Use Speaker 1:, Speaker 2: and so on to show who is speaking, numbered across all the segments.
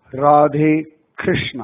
Speaker 1: राधे कृष्ण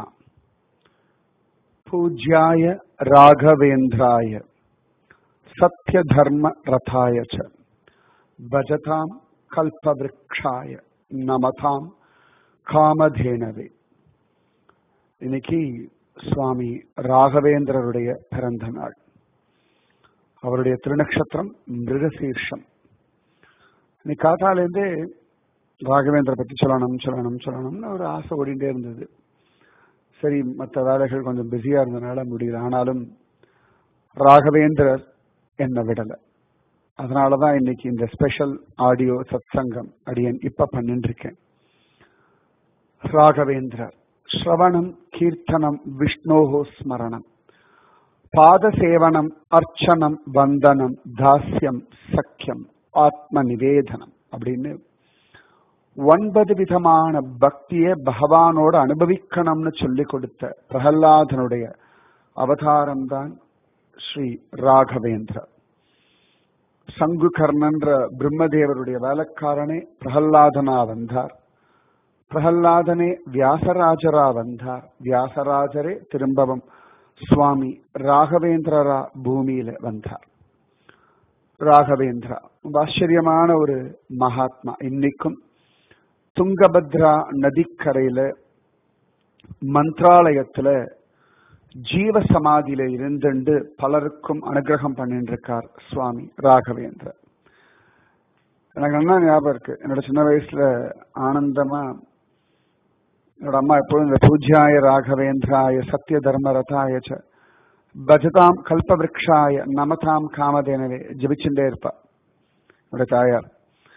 Speaker 1: पूज्याय राघवेन्द्राय सत्यधर्म रथाय च भजतां கல்பவ்ருக்ஷாய நமதாம் காமதேனவே இன்னைக்கு சுவாமி ராகவேந்திரருடைய பிறந்த நாள் அவருடைய திருநக்ஷத்திரம் மிருகசீர்ஷம் இன்னைக்கு காத்தாலேருந்தே ராகவேந்திர பத்தி சொல்லணும் சொல்லணும் சொல்லணும்னு ஒரு ஆசை ஓடிட்டே இருந்தது சரி மற்ற வேலைகள் கொஞ்சம் பிஸியா இருந்ததுனால முடியல ஆனாலும் ராகவேந்திரர் என்ன விடலை அதனாலதான் இன்னைக்கு இந்த ஸ்பெஷல் ஆடியோ சத் சங்கம் அடியன் இப்ப பண்ணிட்டு இருக்கேன் ராகவேந்திரர் ஸ்ரவணம் கீர்த்தனம் விஷ்ணோஹோ ஸ்மரணம் பாதசேவனம் அர்ச்சனம் வந்தனம் தாஸ்யம் சக்கியம் ஆத்ம நிவேதனம் அப்படின்னு ஒன்பது விதமான பக்தியை பகவானோட அனுபவிக்கணும்னு சொல்லி கொடுத்த பிரகல்லாதனுடைய அவதாரம் தான் ஸ்ரீ ராகவேந்திரர் சங்குகர்ணன்ற பிரம்மதேவருடைய வேலைக்காரனே பிரகல்லாதனா வந்தார் பிரகல்லாதனே வியாசராஜரா வந்தார் வியாசராஜரே திரும்பவும் சுவாமி ராகவேந்திரரா பூமியில வந்தார் ராகவேந்திரா ஆச்சரியமான ஒரு மகாத்மா இன்னைக்கும் துங்கபத்ரா நதிக்கரையில மந்த்ராலயத்துல ஜீவ சமாதியில இருந்துண்டு பலருக்கும் அனுகிரகம் பண்ணிட்டு இருக்கார் சுவாமி ராகவேந்திர எனக்கு நல்லா ஞாபகம் இருக்கு என்னோட சின்ன வயசுல ஆனந்தமா என்னோட அம்மா எப்போதும் இந்த பூஜ்யாய ராகவேந்திராய சத்திய தர்ம ரதாய பஜதாம் கல்பவ்ருக்ஷாய நமதாம் காமதேனவே ஜபிச்சுட்டே இருப்பா என்னோட தாயார்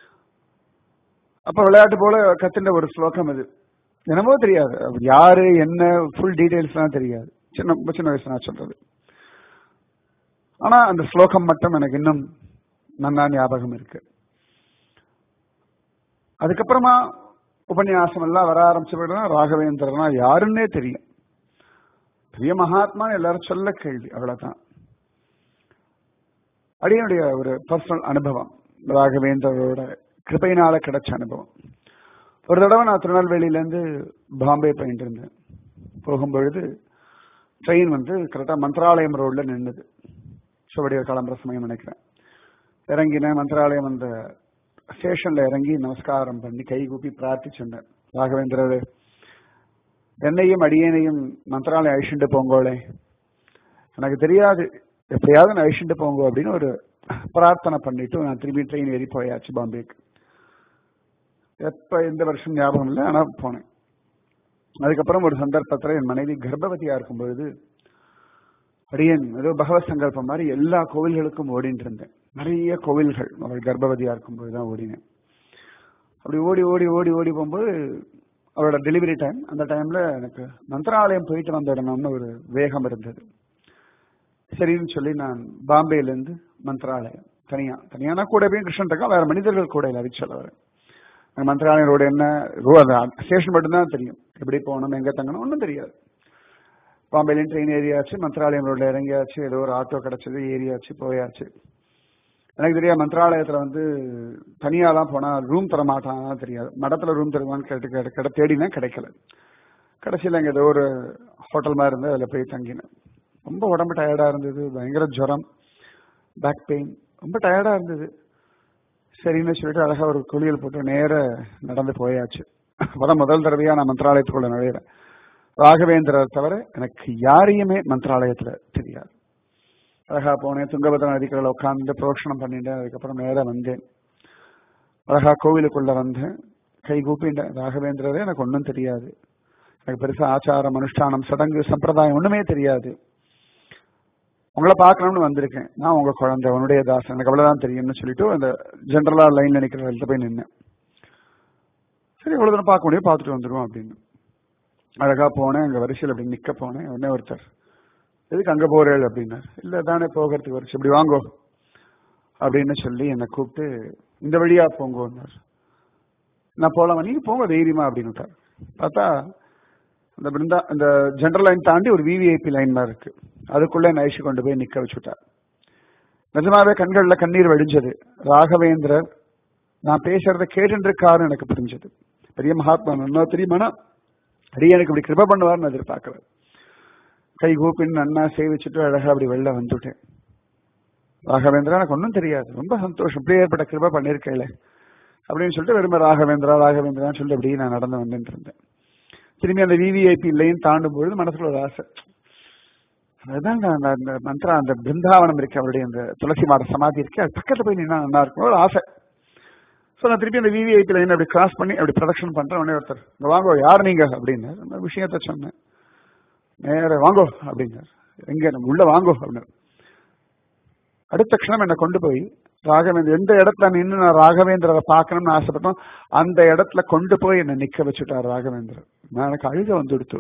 Speaker 1: அப்ப விளையாட்டு போல கத்துட்ட ஒரு ஸ்லோகம் இது என்னமோ தெரியாது யாரு என்ன ஃபுல் டீடைல்ஸ் எல்லாம் தெரியாது சின்ன சின்ன வயசு நான் சொல்றது ஆனா அந்த ஸ்லோகம் மட்டும் எனக்கு இன்னும் நன்னா ஞாபகம் இருக்கு அதுக்கப்புறமா உபன்யாசம் எல்லாம் வர ஆரம்பிச்ச ராகவேந்திரனா யாருன்னே தெரியும் பெரிய மகாத்மா எல்லாரும் சொல்ல கேள்வி அவ்வளவுதான் அடியனுடைய ஒரு பர்சனல் அனுபவம் ராகவேந்திரோட கிருப்பையினால கிடைச்ச அனுபவம் ஒரு தடவை நான் திருநெல்வேலியிலேருந்து பாம்பே போயிட்டு இருந்தேன் போகும்பொழுது ட்ரெயின் வந்து கரெக்டாக மந்திராலயம் ரோட்ல நின்றுது சுவடிய கிளம்புற சமயம் நினைக்கிறேன் இறங்கினேன் மந்திராலயம் அந்த ஸ்டேஷன்ல இறங்கி நமஸ்காரம் பண்ணி கை கூப்பி பிரார்த்திச்சுட்டேன் ராகவேந்திரர் என்னையும் அடியனையும் மந்திராலயம் அழிச்சுட்டு போங்கோளே எனக்கு தெரியாது எப்படியாவது நான் அழிச்சுட்டு போங்க அப்படின்னு ஒரு பிரார்த்தனை பண்ணிட்டு நான் திரும்பி ட்ரெயின் ஏறி போயாச்சு பாம்பேக்கு எப்ப எந்த வருஷம் ஞாபகம் இல்லை ஆனா போனேன் அதுக்கப்புறம் ஒரு சந்தர்ப்பத்தில் என் மனைவி கர்ப்பவதியா இருக்கும் பொழுது அடியன் ஏதோ பகவத் சங்கல்பம் மாதிரி எல்லா கோவில்களுக்கும் ஓடிட்டு இருந்தேன் நிறைய கோவில்கள் அவள் கர்ப்பவதியா இருக்கும்போது தான் ஓடினேன் அப்படி ஓடி ஓடி ஓடி ஓடி போகும்போது அவளோட டெலிவரி டைம் அந்த டைம்ல எனக்கு மந்திராலயம் போயிட்டு வந்துடணும்னு ஒரு வேகம் இருந்தது சரின்னு சொல்லி நான் பாம்பேலேருந்து மந்திராலயம் தனியா தனியானா கூட போய் கிருஷ்ணன் இருக்கா வேற மனிதர்கள் கூட இல்லை அது சொல்ல வரேன் மந்திராலயம் ரோடு என்ன ரோ ஸ்டேஷன் மட்டும்தான் தெரியும் எப்படி போகணும் எங்க தங்கணும் ஒன்றும் தெரியாது பாம்பேலையும் ட்ரெயின் ஏரியாச்சு மந்திராலயம் ரோட்ல இறங்கியாச்சு ஏதோ ஒரு ஆட்டோ கிடைச்சது ஏரியாச்சு போயாச்சு எனக்கு தெரியாது மந்திராலயத்துல வந்து தனியாலாம் போனா ரூம் தர மாட்டானா தெரியாது மடத்துல ரூம் தருவான்னு கேட்டு கேட்டு கிட்ட தேடினா கிடைக்கல கடைசியில் அங்கே ஏதோ ஒரு ஹோட்டல் மாதிரி இருந்து அதில் போய் தங்கினேன் ரொம்ப உடம்பு டயர்டா இருந்தது பயங்கர ஜுரம் பேக் பெயின் ரொம்ப டயர்டா இருந்தது சரின்னு சொல்லிட்டு அழகா ஒரு குளியல் போட்டு நேர நடந்து போயாச்சு அப்பதான் முதல் தடவையா நான் மந்திராலயத்துக்குள்ள நுழையிறேன் ராகவேந்திரர் தவிர எனக்கு யாரையுமே மந்திராலயத்துல தெரியாது அழகா போனேன் துங்கபத்ரா நதிக்கரையில் உட்காந்து புரோஷனம் பண்ணிட்டேன் அதுக்கப்புறம் நேர வந்தேன் அழகா கோவிலுக்குள்ள வந்தேன் கை கூப்பிட்டேன் ராகவேந்திரரே எனக்கு ஒன்றும் தெரியாது எனக்கு பெருசா ஆச்சாரம் அனுஷ்டானம் சடங்கு சம்பிரதாயம் ஒண்ணுமே தெரியாது உங்களை பார்க்கணும்னு வந்திருக்கேன் நான் உங்க குழந்தை உன்னுடைய தாசன் எனக்கு அவ்வளவுதான் தெரியும்னு சொல்லிட்டு அந்த ஜென்ரலா லைன்ல நிக்கிற இடத்துல போய் நின்னேன் சரி இவ்வளவு தூரம் பார்க்க முடியும் பார்த்துட்டு வந்துடுவோம் அப்படின்னு அழகா போனேன் அங்க வரிசையில் அப்படி நிக்க போனேன் உடனே ஒருத்தர் எதுக்கு அங்க போறேள் அப்படின்னார் இல்ல தானே போகிறதுக்கு வரிசை இப்படி வாங்கோ அப்படின்னு சொல்லி என்னை கூப்பிட்டு இந்த வழியா போங்கன்னார் நான் போலாமா நீங்க போங்க தைரியமா அப்படின்னு பார்த்தா அந்த பிருந்தா இந்த ஜென்ரல் லைன் தாண்டி ஒரு விவிஐபி லைன் மாதிரி இருக்கு அதுக்குள்ள நைஷி கொண்டு போய் நிக்க வச்சுட்டார் நிஜமாவே கண்கள்ல கண்ணீர் வடிஞ்சது ராகவேந்திரர் நான் பேசுறத கேட்டுருக்காருன்னு எனக்கு புரிஞ்சது பெரிய மகாத்மா என்ன தெரியுமானா அடியனுக்கு இப்படி கிருப பண்ணுவார்னு எதிர்பார்க்கல கை கூப்பின்னு நன்னா சேவிச்சுட்டு அழகா அப்படி வெளில வந்துட்டேன் ராகவேந்திரா எனக்கு ஒன்றும் தெரியாது ரொம்ப சந்தோஷம் இப்படி ஏற்பட்ட கிருப பண்ணிருக்கேல அப்படின்னு சொல்லிட்டு வெறும் ராகவேந்திரா ராகவேந்திரான்னு சொல்லிட்டு அப்படியே நான் நடந்து வந்துட்டு இருந்தேன் திரும்பி அந்த விவிஐபி லைன் தாண்டும் பொழுது மனசுக்குள்ள ஒரு ஆசை அதுதான் அந்த அந்த மந்திரா அந்த பிருந்தாவனம் இருக்கு அவருடைய அந்த துளசி மாட சமாதி இருக்கு அது பக்கத்துல போய் நின்னா நல்லா இருக்கும் ஒரு ஆசை ஸோ நான் திருப்பி அந்த விவிஐபி லைன் அப்படி கிராஸ் பண்ணி அப்படி ப்ரொடக்ஷன் பண்றேன் உடனே ஒருத்தர் இங்க வாங்கோ யார் நீங்க அப்படின்னு அந்த விஷயத்த சொன்னேன் நேர வாங்கோ அப்படின்னார் எங்க நம்ம உள்ள வாங்கோ அப்படின்னார் அடுத்த க்ஷணம் என்னை கொண்டு போய் ராகவேந்திர எந்த இடத்துல நின்று நான் ராகவேந்திரரை பார்க்கணும்னு ஆசைப்பட்டோம் அந்த இடத்துல கொண்டு போய் என்னை நிக்க வச்சுட்டார் ராகவேந்திரர் நான் எனக்கு அழுக வந்துடுத்து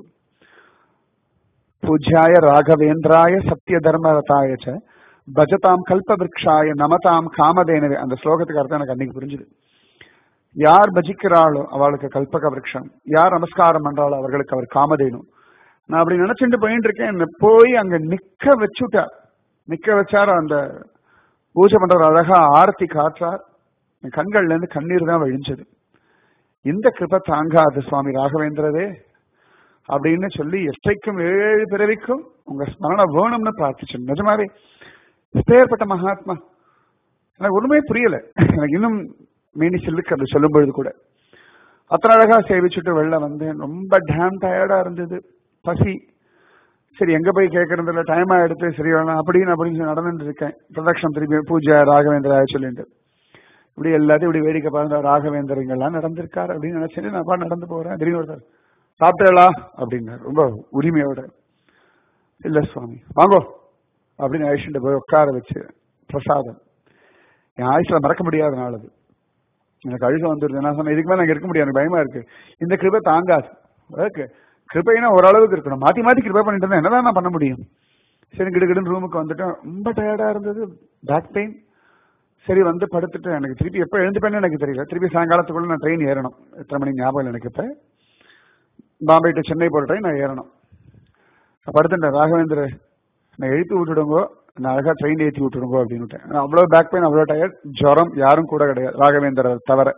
Speaker 1: பூஜ்யாய ராகவேந்திராய சத்திய தர்மரதாய ச பஜதாம் கல்பவிருக்ஷாய நமதாம் காமதேனவே அந்த ஸ்லோகத்துக்கு அர்த்தம் எனக்கு அன்னைக்கு புரிஞ்சுது யார் பஜிக்கிறாளோ அவளுக்கு கல்பக விருட்சம் யார் நமஸ்காரம் பண்றாளோ அவர்களுக்கு அவர் காமதேனு நான் அப்படி நினைச்சுட்டு போயிட்டு இருக்கேன் என்னை போய் அங்க நிக்க வச்சுட்டார் நிக்க வச்சார் அந்த பூஜை பண்றவர் அழகா ஆரத்தி காற்றார் என் கண்கள்ல இருந்து கண்ணீர் தான் வழிஞ்சது இந்த கிருப தாங்காது சுவாமி ராகவேந்திரரே அப்படின்னு சொல்லி எஸ்டைக்கும் ஏழு பிறவிக்கும் உங்க ஸ்மரணம் வேணும்னு பிரார்த்திச்சு நிஜமாவே எப்பேற்பட்ட மகாத்மா எனக்கு ஒண்ணுமே புரியல எனக்கு இன்னும் மீனி சில்லுக்கு அப்படி சொல்லும் பொழுது கூட அத்தனை அழகா சேவிச்சுட்டு வெளில வந்தேன் ரொம்ப டேம் டயர்டா இருந்தது பசி சரி எங்க போய் கேட்கறது இல்ல டைம் எடுத்து சரி வேணாம் அப்படின்னு அப்படின்னு நடந்துட்டு இருக்கேன் பிரதட்சணம் திருப்பி பூஜை ராகவேந்திரா சொல்லிட்டு இப்படி எல்லாத்தையும் இப்படி வேடிக்கை பார்த்து ராகவேந்திரங்கள்லாம் நடந்திருக்காரு அப்படின்னு நினைச்சிட்டு நான் பாட்டு நடந்து போறேன் திடீர்னு ஒருத்தர் சாப்பிட்டேளா அப்படின்னாரு ரொம்ப உரிமையோட இல்ல சுவாமி வாங்கோ அப்படின்னு அழிச்சுட்டு போய் உட்கார வச்சு பிரசாதம் என் ஆயுஷ்ல மறக்க முடியாத நாள் அது எனக்கு அழுக வந்துருது நான் சொன்னேன் இதுக்கு மேல எனக்கு இருக்க முடியாது எனக்கு பயமா இருக்கு இந்த கிருபை தாங்காது ஓகே கிருபைனா ஓரளவுக்கு இருக்கணும் மாத்தி மாத்தி கிருபை பண்ணிட்டு இருந்தா என்னதான் நான் பண்ண முடியும் சரி கிடுகிடுன்னு ரூமுக்கு வந்துட்டேன் ரொம்ப டயர்டா இருந்தது பேக் பெயின் சரி வந்து படுத்துட்டு எனக்கு திருப்பி எப்போ எழுந்துப்பேன்னு எனக்கு தெரியல திருப்பி சாயங்காலத்துக்குள்ள நான் ட்ரெயின் ஏறணும் எத்தனை மணிக்கு ஞாபகம் இல்லை எனக்கு இப்போ பாம்பே டு சென்னை போகிற ட்ரெயின் நான் ஏறணும் படுத்துட்டேன் ராகவேந்திர நான் எழுப்பி விட்டுடுங்கோ நான் அழகா ட்ரெயின் ஏற்றி விட்டுடுங்கோ அப்படின்னு விட்டேன் அவ்வளோ பேக் பெயின் அவ்வளோ டயர்ட் ஜுரம் யாரும் கூட கிடையாது ராகவேந்திர தவிர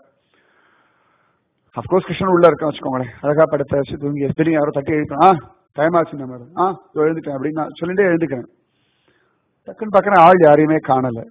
Speaker 1: அப்கோர்ஸ் கிருஷ்ணன் உள்ள இருக்கான்னு வச்சுக்கோங்களேன் அழகா படுத்த வச்சு தூங்கி திடீர்னு யாரோ தட்டி எழுப்பேன் ஆ டைம் ஆச்சு நம்ம ஆ எழுந்துட்டேன் அப்படின்னு நான் சொல்லிட்டே எழுந்துக்கிறேன் டக்குன்னு பக்கம் ஆள் யாரையுமே காணல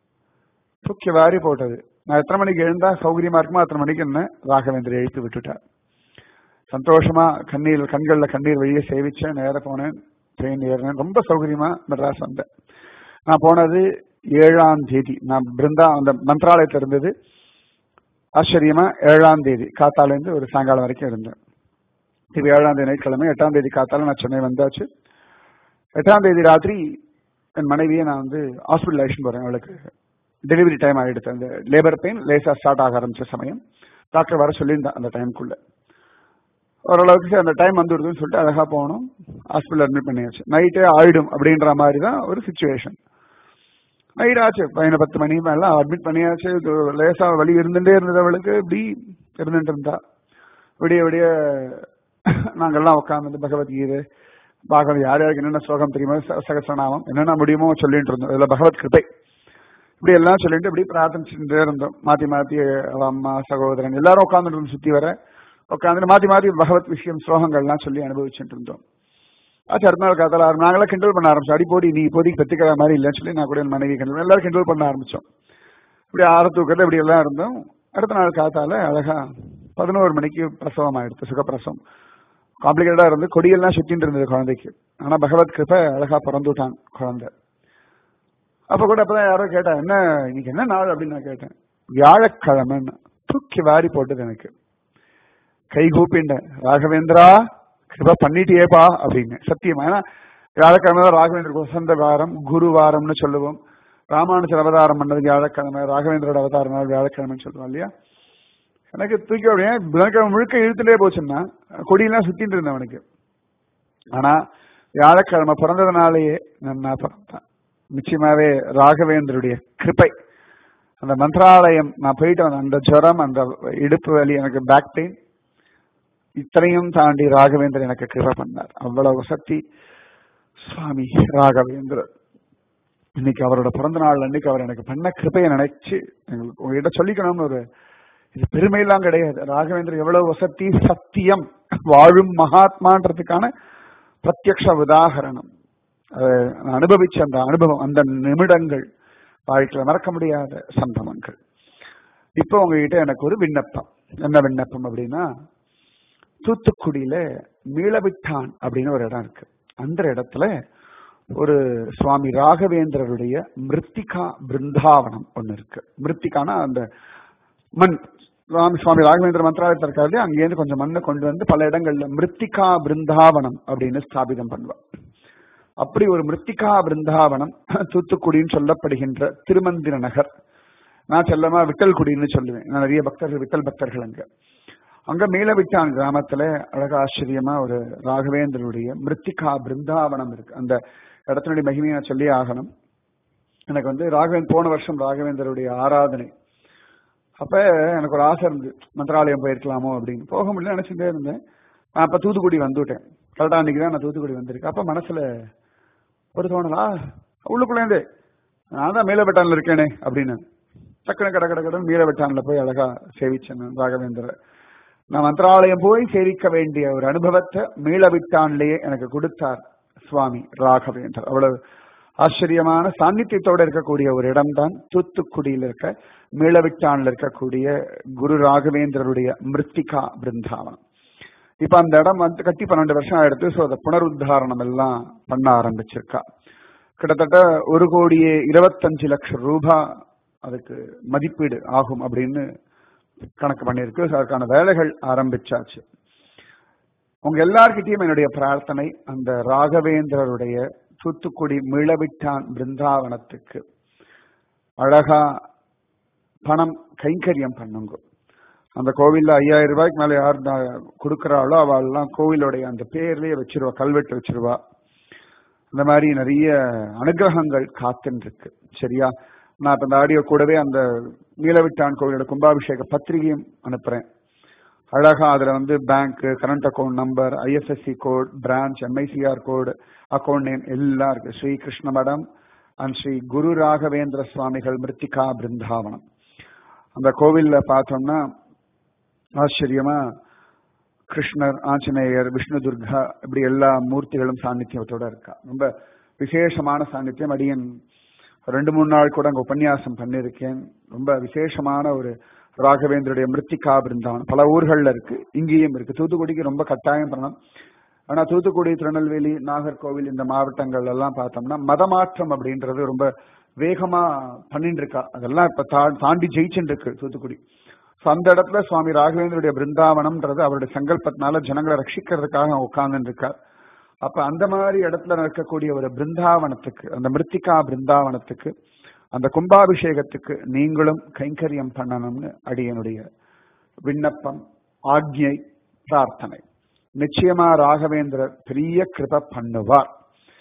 Speaker 1: தூக்கி வாரி போட்டது நான் எத்தனை மணிக்கு எழுந்தா சௌகரியமா இருக்குமோ அத்தனை மணிக்கு என்ன ராகவேந்திர எழுத்து விட்டுட்டார் சந்தோஷமா கண்ணீர் கண்கள்ல கண்ணீர் வெளியே சேவிச்சேன் நேர போனேன் ட்ரெயின் ஏறினேன் ரொம்ப சௌகரியமா மெட்ராஸ் வந்தேன் நான் போனது ஏழாம் தேதி நான் பிருந்தா அந்த மந்திராலயத்தில் இருந்தது ஆச்சரியமா ஏழாம் தேதி காத்தாலேருந்து ஒரு சாயங்காலம் வரைக்கும் இருந்தேன் இது ஏழாம் தேதி நைட்கிழமை எட்டாம் தேதி காத்தால நான் சென்னை வந்தாச்சு எட்டாம் தேதி ராத்திரி என் மனைவியை நான் வந்து ஹாஸ்பிட்டல் அழைச்சிட்டு போறேன் அவளுக்கு டெலிவரி டைம் ஆகிடுது அந்த லேபர் பெயின் லேசா ஸ்டார்ட் ஆக ஆரம்பிச்ச சமயம் டாக்டர் வர சொல்லியிருந்தேன் அந்த டைமுக்குள்ள ஓரளவுக்கு அந்த டைம் வந்துடுதுன்னு சொல்லிட்டு அழகா போகணும் ஹாஸ்பிட்டல் அட்மிட் பண்ணியாச்சு நைட்டே ஆயிடும் அப்படின்ற மாதிரி தான் ஒரு சுச்சுவேஷன் நைட் ஆச்சு பையனை பத்து மணி மேல அட்மிட் பண்ணியாச்சு லேசா வலி இருந்துட்டே இருந்தது அவளுக்கு இப்படி இருந்துட்டு இருந்தா விடிய விடிய நாங்கெல்லாம் உட்காந்து பகவத்கீதை பாகவத் யார் யாருக்கு என்னென்ன ஸ்லோகம் தெரியுமோ சகசநாமம் என்னென்ன முடியுமோ சொல்லிட்டு இருந்தோம் இதுல பகவத் கிருப்பை இப்படி எல்லாம் சொல்லிட்டு இப்படி பிரார்த்தனிச்சுட்டே இருந்தோம் மாத்தி மாத்தி அவ அம்மா சகோதரன் எல்லாரும் உட்காந்துட்டு சுத்தி வர உட்காந்துட்டு மாத்தி மாத்தி பகவத் விஷயம் ஸ்லோகங்கள்லாம் சொல்லி அனுபவிச்சுட்டு இருந்தோம் ஆச்சு அடுத்த நாள் காத்தால நாங்களாம் கிண்டல் பண்ண ஆரம்பிச்சோம் அடி போடி நீ இப்போதைக்கு பெத்துக்கிற மாதிரி இல்லைன்னு சொல்லி நான் கூட என் மனைவி கிண்டல் எல்லாரும் கிண்டல் பண்ண ஆரம்பிச்சோம் இப்படி ஆற தூக்கத்தில் இப்படி எல்லாம் இருந்தோம் அடுத்த நாள் காத்தால அழகா பதினோரு மணிக்கு பிரசவம் ஆயிடுச்சு சுகப்பிரசவம் காம்ப்ளிகேட்டடா இருந்து கொடியெல்லாம் சுத்தின்னு இருந்தது குழந்தைக்கு ஆனா பகவத் கிருப்ப அழகா பிறந்துட்டான் குழந்தை அப்ப கூட அப்பதான் யாரோ கேட்டா என்ன இன்னைக்கு என்ன நாள் அப்படின்னு நான் கேட்டேன் வியாழக்கிழமைன்னு தூக்கி வாரி போட்டது எனக்கு கை கூப்பிண்டேன் ராகவேந்திரா கிருப பண்ணிட்டியேப்பா அப்படின்னு சத்தியமா ஏன்னா வியாழக்கிழமை தான் ராகவேந்திர வசந்த வாரம் குரு வாரம்னு சொல்லுவோம் ராமானுஜர் அவதாரம் பண்ணது வியாழக்கிழமை ராகவேந்திரோட அவதாரம் நாள் வியாழக்கிழமைன்னு சொல்லுவோம் இல்லையா எனக்கு தூக்கி அப்படியே புதன்கிழமை முழுக்க இழுத்துட்டே போச்சுன்னா கொடியெல்லாம் சுத்திட்டு இருந்தேன் அவனுக்கு ஆனா வியாழக்கிழமை பிறந்ததுனாலேயே நன்னா பிறந்தான் நிச்சயமாவே ராகவேந்தருடைய கிருப்பை அந்த மந்திராலயம் நான் போயிட்டு வந்தேன் அந்த ஜுரம் அந்த இடுப்பு வலி எனக்கு பேக் பெயின் இத்தனையும் தாண்டி ராகவேந்தர் எனக்கு கிருப பண்ணார் அவ்வளவு சக்தி சுவாமி ராகவேந்திரர் இன்னைக்கு அவரோட பிறந்த நாள் அன்னைக்கு அவர் எனக்கு பண்ண கிருப்பையை நினைச்சு எங்களுக்கு உங்ககிட்ட சொல்லிக்கணும்னு ஒரு இது பெருமையெல்லாம் கிடையாது ராகவேந்தர் எவ்வளவு வசதி சத்தியம் வாழும் மகாத்மான்றதுக்கான பிரத்யக்ஷ உதாகரணம் அதை நான் அனுபவிச்ச அந்த அனுபவம் அந்த நிமிடங்கள் வாழ்க்கையில மறக்க முடியாத சம்பவங்கள் இப்போ உங்ககிட்ட எனக்கு ஒரு விண்ணப்பம் என்ன விண்ணப்பம் அப்படின்னா தூத்துக்குடியில மீளவிட்டான் அப்படின்னு ஒரு இடம் இருக்கு அந்த இடத்துல ஒரு சுவாமி ராகவேந்திரருடைய மிருத்திகா பிருந்தாவனம் ஒண்ணு இருக்கு மிருத்திகானா அந்த மண் சுவாமி சுவாமி ராகவேந்திர மந்திராலயத்தில் இருக்காது அங்கேருந்து கொஞ்சம் மண்ணை கொண்டு வந்து பல இடங்கள்ல மிருத்திகா பிருந்தாவனம் அப்படின்னு ஸ்தாபிதம் பண்ணுவார் அப்படி ஒரு மிருத்திகா பிருந்தாவனம் தூத்துக்குடின்னு சொல்லப்படுகின்ற திருமந்திர நகர் நான் செல்லமா விட்டல்குடின்னு சொல்லுவேன் நான் நிறைய பக்தர்கள் விட்டல் பக்தர்கள் அங்க அங்க மேலவிட்டான் கிராமத்துல அழக ஆச்சரியமா ஒரு ராகவேந்திரனுடைய மிருத்திகா பிருந்தாவனம் இருக்கு அந்த இடத்தினுடைய மகிமையை நான் சொல்லி ஆகணும் எனக்கு வந்து ராகவேந்திர போன வருஷம் ராகவேந்தருடைய ஆராதனை அப்ப எனக்கு ஒரு ஆசை இருந்து மந்திராலயம் போயிருக்கலாமோ அப்படின்னு போக முடியல நினைச்சுட்டே இருந்தேன் நான் அப்ப தூத்துக்குடி வந்துவிட்டேன் கரெக்டா அன்னைக்கு தான் நான் தூத்துக்குடி வந்திருக்கேன் அப்ப மனசுல ஒரு தோணலா உள்ளுக்குள்ளேந்தே நான் தான் மேலவெட்டான்ல இருக்கேனே அப்படின்னு டக்குனு கட கட கடன் மீளவெட்டான்ல போய் அழகா சேவிச்சேன் ராகவேந்திர நான் மந்திராலயம் போய் சேவிக்க வேண்டிய ஒரு அனுபவத்தை மீளவிட்டான்லயே எனக்கு கொடுத்தார் சுவாமி ராகவேந்தர் அவ்வளவு ஆச்சரியமான சாநித்தியத்தோட இருக்கக்கூடிய ஒரு இடம் தான் தூத்துக்குடியில் இருக்க மீளவிட்டான்ல இருக்கக்கூடிய குரு ராகவேந்திரருடைய மிருத்திகா பிருந்தாவனம் இப்ப அந்த இடம் வந்து கட்டி பன்னெண்டு வருஷம் ஆயிடுத்து ஸோ அதை புனருத்தாரணம் எல்லாம் பண்ண ஆரம்பிச்சிருக்கா கிட்டத்தட்ட ஒரு கோடியே இருபத்தஞ்சு லட்சம் ரூபாய் அதுக்கு மதிப்பீடு ஆகும் அப்படின்னு கணக்கு பண்ணியிருக்கு அதற்கான வேலைகள் ஆரம்பிச்சாச்சு உங்க எல்லார்கிட்டயும் என்னுடைய பிரார்த்தனை அந்த ராகவேந்திரருடைய தூத்துக்குடி மிளவிட்டான் பிருந்தாவனத்துக்கு அழகா பணம் கைங்கரியம் பண்ணுங்க அந்த கோவில்ல ஐயாயிரம் ரூபாய்க்கு மேல யார் கொடுக்கறாளோ அவள்லாம் கோவிலுடைய அந்த பேர்லயே வச்சிருவா கல்வெட்டு வச்சிருவா இந்த மாதிரி நிறைய அனுகிரகங்கள் காத்துன்னு இருக்கு சரியா நான் இப்ப இந்த ஆடியோ கூடவே அந்த நீலவிட்டான் கோவிலோட கும்பாபிஷேக பத்திரிகையும் அனுப்புறேன் அழகா அதுல வந்து bank current account number I F S C code branch M I C R code account name எல்லாம் இருக்கு ஸ்ரீ கிருஷ்ண மடம் அண்ட் ஸ்ரீ குரு ராகவேந்திர சுவாமிகள் மிருத்திகா பிருந்தாவனம் அந்த கோவில்ல பார்த்தோம்னா ஆச்சரியமா கிருஷ்ணர் ஆஞ்சநேயர் விஷ்ணு துர்கா இப்படி எல்லா மூர்த்திகளும் சாநித்தியத்தோட இருக்கா ரொம்ப விசேஷமான சாநித்தியம் அடியன் ரெண்டு மூணு நாள் கூட அங்க உபன்யாசம் பண்ணிருக்கேன் ரொம்ப விசேஷமான ஒரு ராகவேந்தருடைய மிருத்திகா பிருந்தாவனம் பல ஊர்கள்ல இருக்கு இங்கேயும் இருக்கு தூத்துக்குடிக்கு ரொம்ப கட்டாயம் பண்ணணும் ஆனா தூத்துக்குடி திருநெல்வேலி நாகர்கோவில் இந்த மாவட்டங்கள் எல்லாம் பார்த்தோம்னா மதமாற்றம் அப்படின்றது ரொம்ப வேகமா பண்ணிட்டு இருக்கா அதெல்லாம் இப்ப தாண்டி ஜெயிச்சுட்டு இருக்கு தூத்துக்குடி அந்த இடத்துல சுவாமி ராகவேந்தருடைய பிருந்தாவனம்ன்றது அவருடைய சங்கல்பத்தினால ஜனங்களை ரட்சிக்கிறதுக்காக உட்கார்ந்து இருக்கார் அப்ப அந்த மாதிரி இடத்துல இருக்கக்கூடிய ஒரு பிருந்தாவனத்துக்கு அந்த மிருத்திகா பிருந்தாவனத்துக்கு அந்த கும்பாபிஷேகத்துக்கு நீங்களும் கைங்கரியம் பண்ணணும்னு அடியனுடைய விண்ணப்பம் ஆக்ஞை பிரார்த்தனை நிச்சயமா ராகவேந்திரர் பெரிய கிருப பண்ணுவார்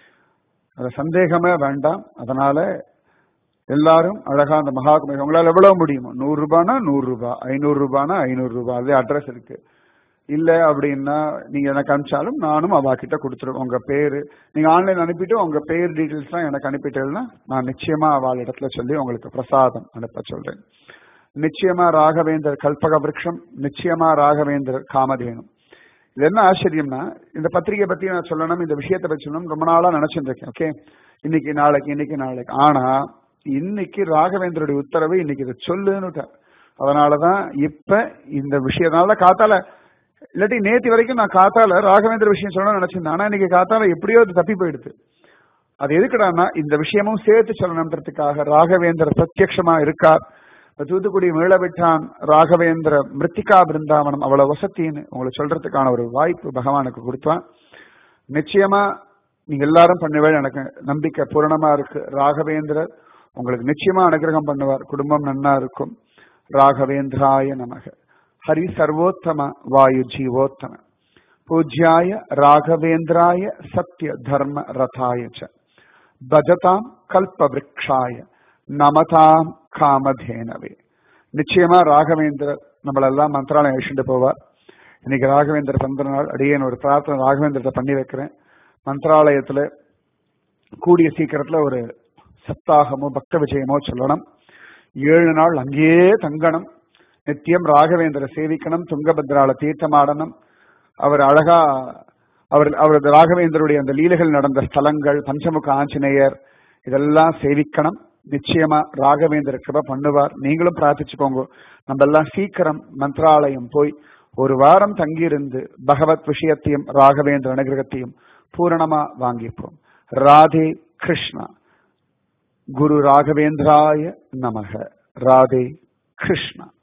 Speaker 1: அது சந்தேகமே வேண்டாம் அதனால எல்லாரும் அழகா அந்த மகாகுமே உங்களால் எவ்வளவு முடியுமோ நூறு ரூபானா நூறு ரூபாய் ஐநூறு ரூபானா ஐநூறு ரூபாய் அதே அட்ரஸ் இருக்கு இல்ல அப்படின்னா நீங்க எனக்கு அனுப்பிச்சாலும் நானும் அவ கிட்ட கொடுத்துருவேன் உங்க பேரு நீங்க ஆன்லைன் அனுப்பிட்டு உங்க பேர் டீட்டெயில்ஸ் எல்லாம் எனக்கு அனுப்பிட்டேன்னா நான் நிச்சயமா அவள் இடத்துல சொல்லி உங்களுக்கு பிரசாதம் அனுப்ப சொல்றேன் நிச்சயமா ராகவேந்தர் கல்பக விரக்ஷம் நிச்சயமா ராகவேந்தர் காமதேனும் இது என்ன ஆச்சரியம்னா இந்த பத்திரிகை பத்தி நான் சொல்லணும் இந்த விஷயத்தை பத்தி சொல்லணும் ரொம்ப நாளா நினைச்சிட்டு இருக்கேன் ஓகே இன்னைக்கு நாளைக்கு இன்னைக்கு நாளைக்கு ஆனா இன்னைக்கு ராகவேந்தருடைய உத்தரவு இன்னைக்கு இதை சொல்லுன்னு அதனாலதான் இப்ப இந்த விஷயத்தினால காத்தால இல்லாட்டி நேத்தி வரைக்கும் நான் காத்தால ராகவேந்திர விஷயம் சொல்லணும்னு நினைச்சிருந்தேன் ஆனா இன்னைக்கு காத்தால எப்படியோ அது தப்பி போயிடுது அது எதுக்குடான்னா இந்த விஷயமும் சேர்த்து சொல்லணுன்றதுக்காக ராகவேந்திர பிரத்யட்சமா இருக்கார் தூத்துக்குடி மீளவிட்டான் ராகவேந்திர மிருத்திகா பிருந்தாவனம் அவ்வளவு வசத்தின்னு உங்களுக்கு சொல்றதுக்கான ஒரு வாய்ப்பு பகவானுக்கு கொடுத்தான் நிச்சயமா நீங்க எல்லாரும் பண்ணுவேன் எனக்கு நம்பிக்கை பூரணமா இருக்கு ராகவேந்திரர் உங்களுக்கு நிச்சயமா அனுகிரகம் பண்ணுவார் குடும்பம் நன்னா இருக்கும் ராகவேந்திராய நமக ஹரி சர்வோத்தம வாயு ஜீவோத்தம பூஜ்யாய ராகவேந்திராய சத்ய தர்ம ரதாய ச பஜதாம் கல்ப விரக்ஷாய நமதாம் காமதேனவே நிச்சயமா ராகவேந்திரர் நம்மளெல்லாம் மந்திராலயம் அழிச்சுட்டு போவார் இன்னைக்கு ராகவேந்திர பிறந்த நாள் அடியேன் ஒரு பிரார்த்தனை ராகவேந்திரத்தை பண்ணி வைக்கிறேன் மந்திராலயத்துல கூடிய சீக்கிரத்துல ஒரு சப்தாகமோ பக்த விஜயமோ சொல்லணும் ஏழு நாள் அங்கேயே தங்கணும் நித்தியம் ராகவேந்திர சேவிக்கணும் துங்கபத்ரால தீர்த்தமாடணும் அவர் அழகா அவர் அவரது ராகவேந்தருடைய அந்த லீலைகள் நடந்த ஸ்தலங்கள் பஞ்சமுக ஆஞ்சநேயர் இதெல்லாம் சேவிக்கணும் நிச்சயமா ராகவேந்தர் கிருப பண்ணுவார் நீங்களும் பிரார்த்திச்சுக்கோங்க நம்ம எல்லாம் சீக்கிரம் மந்திராலயம் போய் ஒரு வாரம் தங்கியிருந்து பகவத் விஷயத்தையும் ராகவேந்திர அனுகிரகத்தையும் பூரணமா வாங்கிப்போம் ராதே கிருஷ்ணா குரு ராகவேந்திராய நமக ராதே கிருஷ்ணா